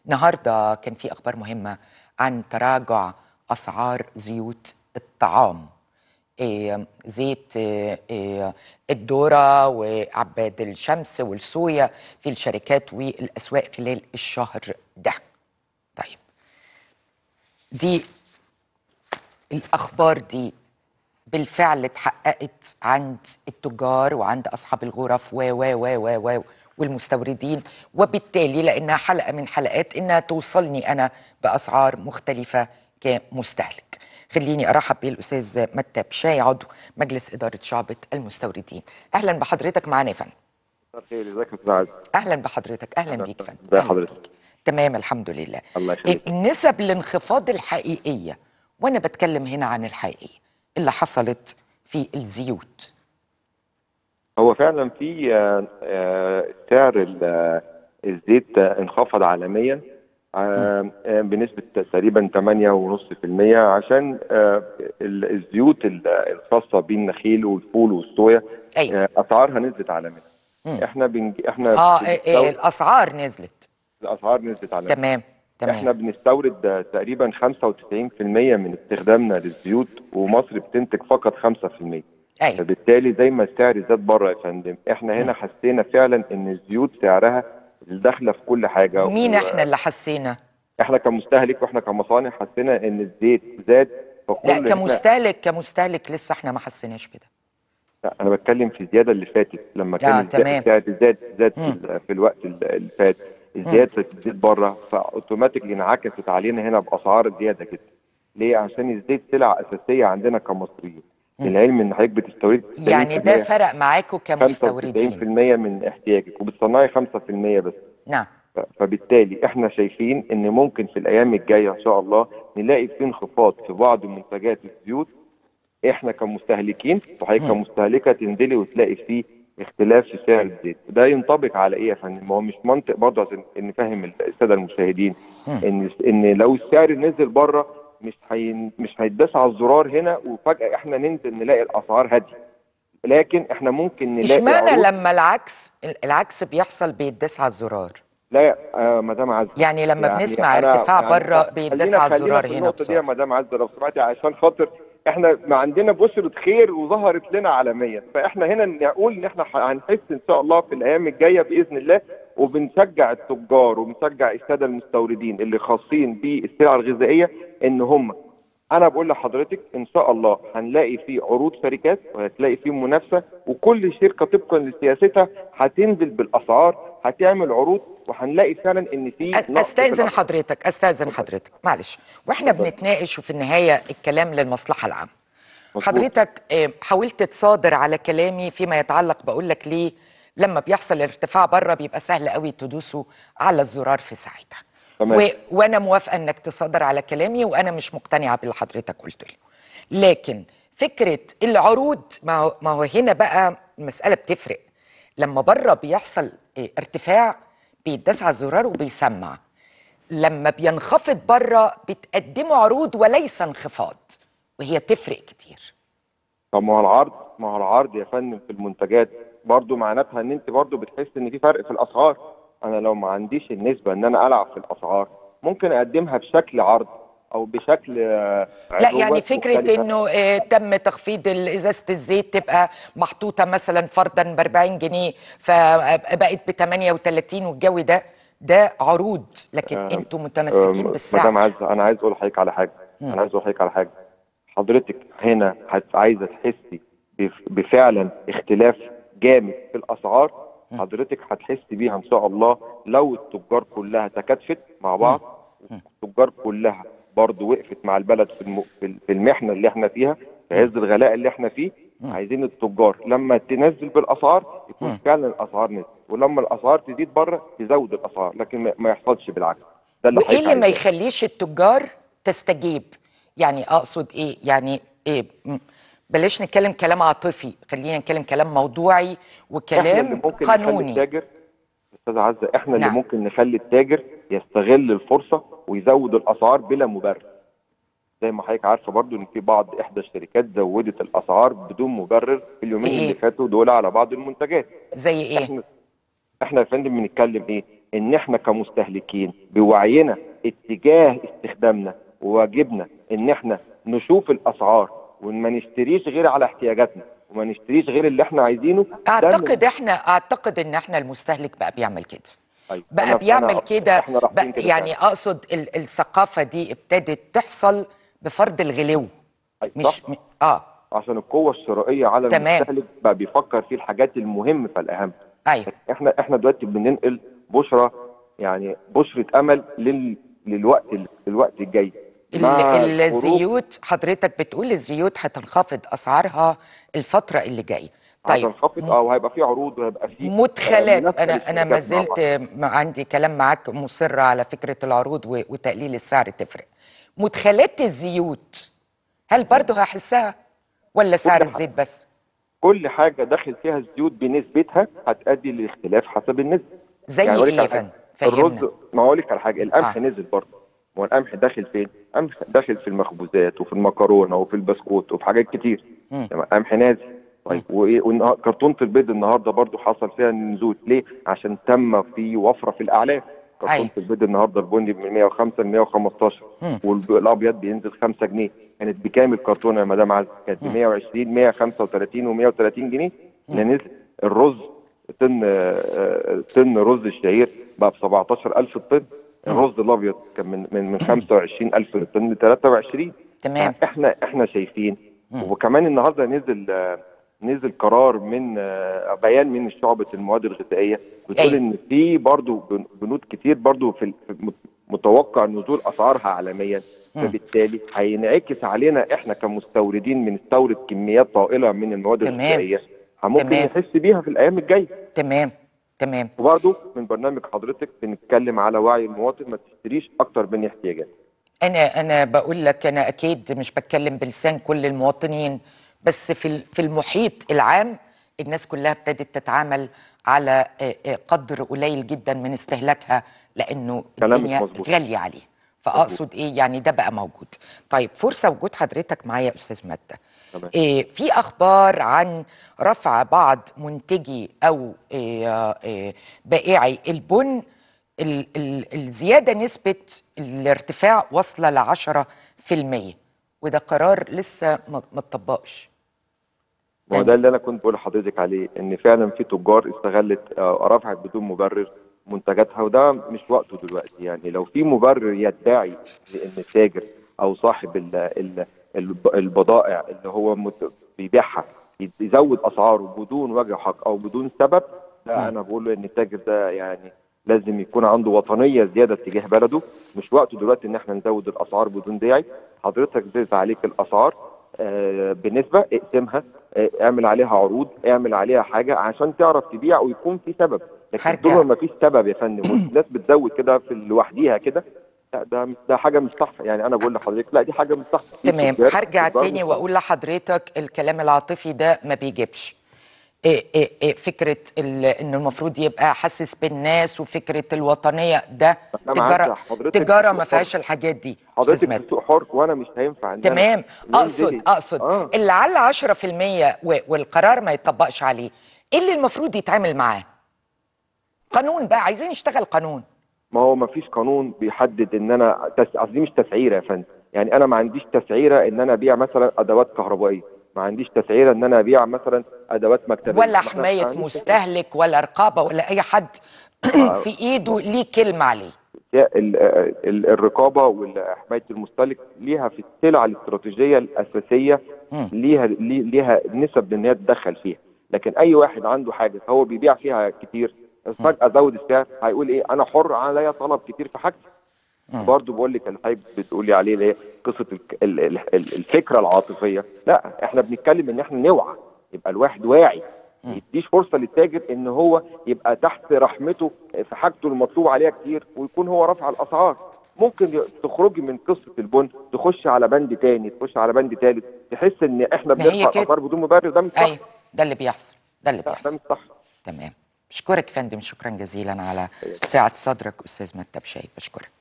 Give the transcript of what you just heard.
النهارده كان في اخبار مهمه عن تراجع اسعار زيوت الطعام إيه زيت إيه إيه الذره وعباد الشمس والصويا في الشركات والاسواق خلال الشهر ده طيب دي الاخبار دي بالفعل اتحققت عند التجار وعند اصحاب الغرف و و و و و والمستوردين وبالتالي لانها حلقه من حلقات انها توصلني انا باسعار مختلفه كمستهلك. خليني ارحب بالاستاذ متى بشاي عضو مجلس اداره شعبه المستوردين. اهلا بحضرتك معانا يا فندم. خير ازيك يا استاذ عز اهلا بحضرتك اهلا أهلا بيك فندم. ازي أهلاً حضرتك؟ بيك. تمام الحمد لله. الله يخليك نسب الانخفاض الحقيقيه وانا بتكلم هنا عن الحقيقيه اللي حصلت في الزيوت. هو فعلا في آه، آه، سعر ال- آه، الزيت آه، انخفض عالميا آه، آه، بنسبة تقريبا 8.5% عشان آه، ال- الزيوت ال- الخاصة بالنخيل والفول والصويا ايوه آه، أسعارها نزلت عالميا مم. احنا بنج... احنا اه إيه إيه بنستورد- الاسعار نزلت الأسعار نزلت عالميا تمام احنا تمام بنستورد آه، تقريبا 95% من استخدامنا للزيوت ومصر بتنتج فقط 5% ايوه فبالتالي زي ما السعر زاد بره يا فندم احنا هنا حسينا فعلا ان الزيوت سعرها داخله في كل حاجه مين و- احنا اللي حسينا احنا كمستهلك واحنا كمصانع حسينا ان الزيت زاد فكل لا إحنا- كمستهلك كمستهلك لسه احنا ما حسيناش كده لا انا بتكلم في الزياده اللي فاتت لما كان آه، الز- تمام. السعر زاد زاد في, مم. ال- في الوقت ال- اللي فات الزياده بتزيد بره فاوتوماتيكلي انعكست علينا هنا باسعار زياده جدا ليه عشان الزيت سلعه اساسيه عندنا كمصريين مم. العلم ان حضرتك بتستورد يعني ده فرق معاكم كمستوردين 95% من احتياجك وبتصنعي 5% بس نعم ف- فبالتالي احنا شايفين ان ممكن في الايام الجايه ان شاء الله نلاقي في انخفاض في بعض منتجات الزيوت احنا كمستهلكين وحضرتك مم. كمستهلكه تنزلي وتلاقي فيه اختلاف في سعر الزيت ده ينطبق على ايه يا فندم ما هو مش منطق برضه عشان نفهم الساده المشاهدين مم. ان ان لو السعر نزل بره مش هي مش هيتداس على الزرار هنا وفجاه احنا ننزل نلاقي الاسعار هاديه لكن احنا ممكن نلاقي اشمعنى عروض- لما العكس العكس بيحصل بيداس على الزرار لا آه مدام عز يعني لما بنسمع أنا- ارتفاع يعني بره خ- بيداس خلينا- على خلينا الزرار في هنا النقطة دي يا بسرعه مدام عز لو سمعتي عشان خاطر احنا ما عندنا بشرة خير وظهرت لنا عالميا فاحنا هنا نقول ان احنا ح- هنحس ان شاء الله في الايام الجايه باذن الله وبنشجع التجار وبنشجع الساده المستوردين اللي خاصين بالسلع الغذائيه ان هم انا بقول لحضرتك ان شاء الله هنلاقي في عروض شركات وهتلاقي في منافسه وكل شركه طبقا لسياستها هتنزل بالاسعار هتعمل عروض وهنلاقي فعلا ان في أس- نقص في استاذن الأسعار. حضرتك استاذن حضرتك معلش واحنا اتفضل. بنتناقش وفي النهايه الكلام للمصلحه العامه مظبوط. حضرتك آه، حاولت تصادر على كلامي فيما يتعلق بقول لك ليه لما بيحصل ارتفاع بره بيبقى سهل قوي تدوسوا على الزرار في ساعتها تمام. و... وانا موافقه انك تصادر على كلامي وانا مش مقتنعه باللي حضرتك قلت له لكن فكره العروض ما هو ما هو هنا بقى المساله بتفرق لما بره بيحصل آه، ارتفاع بيداس على الزرار وبيسمع لما بينخفض بره بتقدموا عروض وليس انخفاض وهي تفرق كتير طب ما هو العرض ما هو العرض يا فندم في المنتجات برضو معناتها ان انت برضو بتحس ان في فرق في الاسعار انا لو ما عنديش النسبه ان انا العب في الاسعار ممكن اقدمها بشكل عرض او بشكل آه، لا يعني عروضات فكرة مختلفة. انه آه، تم تخفيض ال- ازازة الزيت تبقى محطوطة مثلا فرضا ب 40 جنيه فبقت ب 38 والجو ده ده عروض لكن آه، انتوا متمسكين آه، مدام بالسعر عز انا عايز اقول لحضرتك على حاجه مم. انا عايز اقول لحضرتك على حاجه حضرتك هنا هت- عايزه تحسي بف- بفعلا اختلاف جامد في الاسعار مم. حضرتك هتحسي بيها ان شاء الله لو التجار كلها تكاتفت مع بعض مم. التجار كلها برضو وقفت مع البلد في الم- في في المحنه اللي احنا فيها في عز الغلاء اللي احنا فيه مم. عايزين التجار لما تنزل بالاسعار يكون مم. فعلا الاسعار نزلت ولما الاسعار تزيد بره تزود الاسعار لكن ما- ما يحصلش بالعكس ده اللي وايه حضرتك اللي ما عايزاه. يخليش التجار تستجيب يعني اقصد ايه يعني ايه م- بلاش نتكلم كلام عاطفي خلينا نتكلم كلام موضوعي احنا اللي وكلام ممكن نخلي قانوني التاجر استاذ عزه احنا اللي نعم. ممكن نخلي التاجر يستغل الفرصه ويزود الاسعار بلا مبرر زي ما حضرتك عارفه برضو ان في بعض احدى الشركات زودت الاسعار بدون مبرر في اليومين في إيه؟ اللي فاتوا دول على بعض المنتجات زي ايه احنا احنا يا فندم بنتكلم ايه ان احنا كمستهلكين بوعينا اتجاه استخدامنا وواجبنا ان احنا نشوف الاسعار وما نشتريش غير على احتياجاتنا وما نشتريش غير اللي احنا عايزينه ده من- اعتقد احنا اعتقد ان احنا المستهلك بقى بيعمل كده أيوة. بقى أنا- بيعمل أنا- كده احنا رايحين بقى كده يعني فعلا. اقصد ال- الثقافه دي ابتدت تحصل بفرض الغلو أيوة، مش صح. م- اه عشان القوه الشرائيه على تمام. المستهلك بقى بيفكر في الحاجات المهم فالاهم ايوه احنا احنا دلوقتي بننقل بشرى يعني بشرة امل لل للوقت للوقت الجاي ال- مع الخروج- الزيوت حضرتك بتقول الزيوت هتنخفض اسعارها الفتره اللي جايه طيب هتنخفض اه وهيبقى في عروض وهيبقى في مدخلات منافسة انا انا ما للشركات مع زلت م- عندي كلام معاك مصر على فكره العروض و- وتقليل السعر تفرق مدخلات الزيوت هل برضه هحسها ولا سعر حاجة. الزيت بس كل حاجه داخل فيها الزيوت بنسبتها هتؤدي للاختلاف حسب النسبه زي أقول لك ايه يا على حاجة. فندم فهمنا الرز ما اقول لك على حاجه القمح آه. نزل برضه ما هو القمح داخل فين؟ القمح داخل في المخبوزات وفي المكرونه وفي البسكوت وفي حاجات كتير مم. يعني القمح نازل طيب وايه والنها- كرتونه البيض النهارده برضه حصل فيها نزول ليه؟ عشان تم في وفره في الاعلاف كرتونه أيوة. البيض النهارده البني من 105 ل 115 مم. والابيض بينزل 5 جنيه كانت بكام الكرتونه يا مدام عز؟ كانت ب 120 135 و130 جنيه اللي نزل الرز طن آه، طن رز الشعير بقى ب 17000 الطن الرز الابيض كان من من من 25000 للطن ل 23 تمام احنا احنا شايفين وكمان النهارده نزل آه، نزل قرار من آه، بيان من شعبة المواد الغذائية بتقول أيوة. ان في برضو بن- بنود كتير برضو في ال- في مت- متوقع نزول اسعارها عالميا فبالتالي هينعكس علينا احنا كمستوردين بنستورد كميات طائلة من المواد تمام. الغذائية ممكن تمام. نحس بيها في الايام الجايه تمام تمام وبرضو من برنامج حضرتك بنتكلم على وعي المواطن ما تشتريش اكتر من احتياجاته انا انا بقول لك انا اكيد مش بتكلم بلسان كل المواطنين بس في ال- في المحيط العام الناس كلها ابتدت تتعامل على آه، آه، قدر قليل جدا من استهلاكها لانه كلامك الدنيا مظبوط. غاليه عليه فاقصد ايه يعني ده بقى موجود طيب فرصه وجود حضرتك معايا يا استاذ ماده تمام. إيه في اخبار عن رفع بعض منتجي او إيه إيه بائعي البن ال ال الزياده نسبه الارتفاع واصله ل 10% وده قرار لسه ما ما اتطبقش ما هو ده اللي انا كنت بقول لحضرتك عليه ان فعلا في تجار استغلت آه، رفعت بدون مبرر منتجاتها وده مش وقته دلوقتي يعني لو في مبرر يدعي لان التاجر او صاحب ال ال الب- البضائع اللي هو مت- بيبيعها يزود اسعاره بدون وجه حق او بدون سبب ده انا بقول له ان التاجر ده يعني لازم يكون عنده وطنيه زياده تجاه بلده مش وقته دلوقتي ان احنا نزود الاسعار بدون داعي حضرتك زيت عليك الاسعار آه، بنسبه اقسمها آه، اعمل عليها عروض اعمل عليها حاجه عشان تعرف تبيع ويكون في سبب لكن هرجع. طول ما مفيش سبب يا فندم والناس بتزود كده في لوحديها كده لا ده ده حاجه مش صح يعني انا بقول لحضرتك لا دي حاجه مش صح في تمام تجار- هرجع تجار تاني مش صح. واقول لحضرتك الكلام العاطفي ده ما بيجيبش إيه إيه إيه فكره ال- ان المفروض يبقى حاسس بالناس وفكره الوطنيه ده أنا معاك تجاره يا حضرتك تجاره في ما سوق فيهاش حر. الحاجات دي أستاذ حضرتك ماجد. في سوق حر وانا مش هينفع ان أنا تمام اقصد ننزل- اقصد آه. اللي على 10% و- والقرار ما يطبقش عليه ايه اللي المفروض يتعمل معاه قانون بقى عايزين نشتغل قانون ما هو ما فيش قانون بيحدد ان انا تس... قصدي مش تسعيره يا فندم يعني انا ما عنديش تسعيره ان انا ابيع مثلا ادوات كهربائيه ما عنديش تسعيره ان انا ابيع مثلا ادوات مكتبيه ولا ما إحنا ما حمايه عنديش مستهلك ولا رقابه ولا اي حد في ايده ليه كلمه عليه ال- ال- الرقابه وحمايه المستهلك ليها في السلع الاستراتيجيه الاساسيه مم. ليها لي- ليها نسب ان هي تدخل فيها لكن اي واحد عنده حاجه هو بيبيع فيها كتير فجاه زود السعر هيقول ايه انا حر عليا طلب كتير في حاجتي برضه بقول لك اللي حضرتك بتقولي عليه اللي هي قصه الك- ال- ال- ال- الفكره العاطفيه لا احنا بنتكلم ان احنا نوعى يبقى الواحد واعي ما يديش فرصه للتاجر ان هو يبقى تحت رحمته في حاجته المطلوب عليها كتير ويكون هو رافع الاسعار ممكن ي- تخرجي من قصه البن تخش على بند تاني تخش على بند تالت تحس ان احنا ما هي بنرفع كده. الاسعار بدون مبرر ده مش صح ايوه ده اللي بيحصل ده اللي لا، ده بيحصل مش صح تمام بشكرك فندم شكرا جزيلا على سعه صدرك استاذ مكتب شاي بشكرك